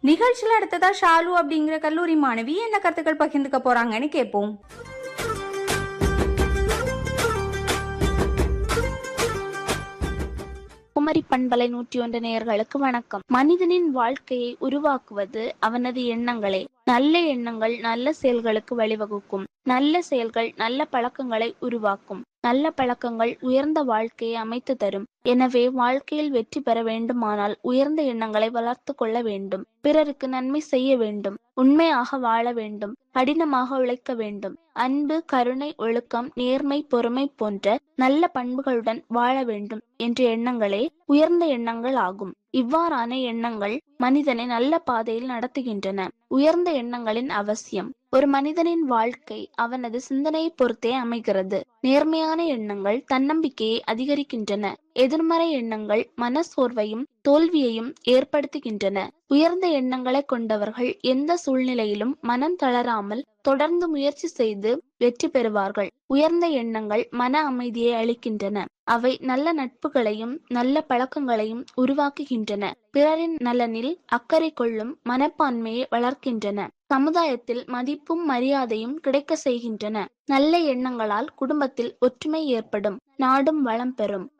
நிகழ்ச்சியில அடுத்ததா ஷாலு அப்படிங்கிற கல்லூரி மாணவி என்ன கருத்துக்கள் பகிர்ந்துக்க போறாங்கன்னு கேட்போம் குமரி பண்பலை நூற்றி ஒன்று நேயர்களுக்கு வணக்கம் மனிதனின் வாழ்க்கையை உருவாக்குவது அவனது எண்ணங்களே நல்ல எண்ணங்கள் நல்ல செயல்களுக்கு வழிவகுக்கும் நல்ல செயல்கள் நல்ல பழக்கங்களை உருவாக்கும் நல்ல பழக்கங்கள் உயர்ந்த வாழ்க்கையை அமைத்து தரும் எனவே வாழ்க்கையில் வெற்றி பெற வேண்டுமானால் உயர்ந்த எண்ணங்களை வளர்த்து கொள்ள வேண்டும் பிறருக்கு நன்மை செய்ய வேண்டும் உண்மையாக வாழ வேண்டும் கடினமாக உழைக்க வேண்டும் அன்பு கருணை ஒழுக்கம் நேர்மை பொறுமை போன்ற நல்ல பண்புகளுடன் வாழ வேண்டும் என்ற எண்ணங்களே உயர்ந்த எண்ணங்கள் ஆகும் இவ்வாறான எண்ணங்கள் மனிதனை நல்ல பாதையில் நடத்துகின்றன உயர்ந்த எண்ணங்களின் அவசியம் ஒரு மனிதனின் வாழ்க்கை அவனது சிந்தனையை பொறுத்தே அமைகிறது நேர்மையான எண்ணங்கள் தன்னம்பிக்கையை அதிகரிக்கின்றன எதிர்மறை எண்ணங்கள் மனசோர்வையும் தோல்வியையும் ஏற்படுத்துகின்றன உயர்ந்த எண்ணங்களை கொண்டவர்கள் எந்த சூழ்நிலையிலும் மனம் தளராமல் தொடர்ந்து முயற்சி செய்து வெற்றி பெறுவார்கள் உயர்ந்த எண்ணங்கள் மன அமைதியை அளிக்கின்றன அவை நல்ல நட்புகளையும் நல்ல பழக்கங்களையும் உருவாக்குகின்றன பிறரின் நலனில் அக்கறை கொள்ளும் மனப்பான்மையை வளர்க்கின்றன சமுதாயத்தில் மதிப்பும் மரியாதையும் கிடைக்க செய்கின்றன நல்ல எண்ணங்களால் குடும்பத்தில் ஒற்றுமை ஏற்படும் நாடும் வளம் பெறும்